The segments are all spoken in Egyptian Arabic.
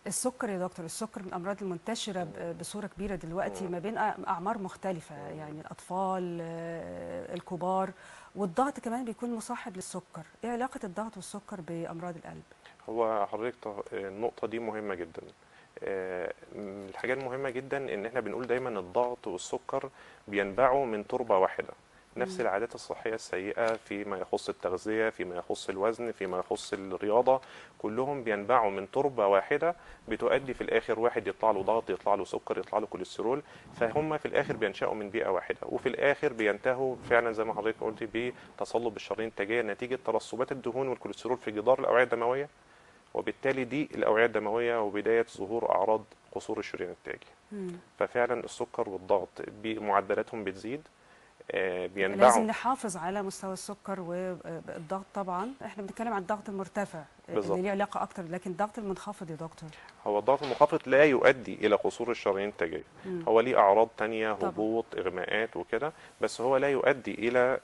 السكر يا دكتور السكر من الامراض المنتشره ب- بصوره كبيره دلوقتي ما بين أ- اعمار مختلفه يعني الاطفال آه، الكبار والضغط كمان بيكون مصاحب للسكر ايه علاقه الضغط والسكر بامراض القلب هو حضرتك ط- النقطة دي مهمة جدا آه، من الحاجات المهمة جدا ان احنا بنقول دايما الضغط والسكر بينبعوا من تربة واحدة نفس العادات الصحية السيئة فيما يخص التغذية فيما يخص الوزن فيما يخص الرياضة كلهم بينبعوا من تربة واحدة بتؤدي في الآخر واحد يطلع له ضغط يطلع له سكر يطلع له كوليسترول فهم في الآخر بينشأوا من بيئة واحدة وفي الآخر بينتهوا فعلا زي ما حضرتك قلت بتصلب الشرايين التاجية نتيجة ترسبات الدهون والكوليسترول في جدار الأوعية الدموية وبالتالي دي الأوعية الدموية وبداية ظهور أعراض قصور الشريان التاجي مم. ففعلا السكر والضغط بي- معدلاتهم بتزيد آه، لازم بينبعوا نحافظ على مستوى السكر والضغط طبعا احنا بنتكلم عن الضغط المرتفع بالظبط. اللي ليه علاقه اكتر لكن الضغط المنخفض يا دكتور هو الضغط المنخفض لا يؤدي إلى قصور الشرايين التاجية مم. هو ليه أعراض تانية طبعا. هبوط إغماءات وكده بس هو لا يؤدي إلى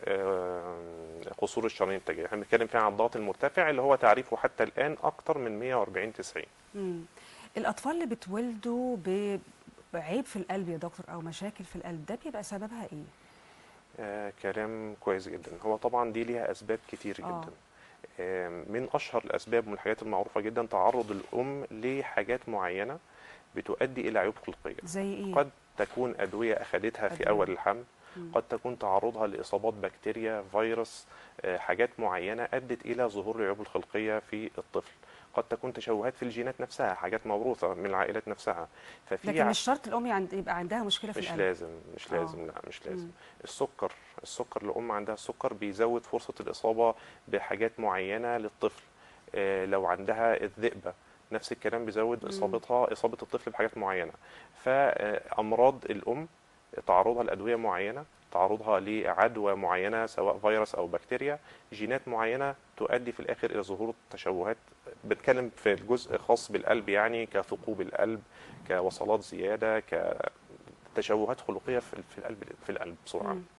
آه، قصور الشرايين التاجية احنا بنتكلم فيها عن الضغط المرتفع اللي هو تعريفه حتى الآن أكتر من 140 90 مم. الاطفال اللي بتولدوا ب- بعيب في القلب يا دكتور او مشاكل في القلب ده بيبقى سببها ايه آه كلام كويس جدا هو طبعا دي ليها اسباب كتير آه. جدا آه من اشهر الاسباب من الحاجات المعروفه جدا تعرض الام لحاجات معينه بتؤدي الى عيوب خلقيه زي ايه قد تكون ادويه اخذتها في أدوية. اول الحمل مم. قد تكون تعرضها لاصابات بكتيريا فيروس آه، حاجات معينه ادت الى ظهور العيوب الخلقيه في الطفل قد تكون تشوهات في الجينات نفسها حاجات موروثه من العائلات نفسها ففي لكن ع- مش شرط الام عند يبقى عندها مشكله في مش القلب لازم مش آه. لازم لا مش لازم مم. السكر السكر الأم عندها السكر بيزود فرصة الإصابة بحاجات معينة للطفل آه، لو عندها الذئبة نفس الكلام بيزود مم. إصابتها إصابة الطفل بحاجات معينة فأمراض الأم تعرضها لأدوية معينة تعرضها لعدوى معينة سواء فيروس أو بكتيريا جينات معينة تؤدي في الآخر إلى ظهور تشوهات بتكلم في الجزء خاص بالقلب يعني كثقوب القلب كوصلات زيادة كتشوهات خلقية في في القلب في القلب بسرعة مم.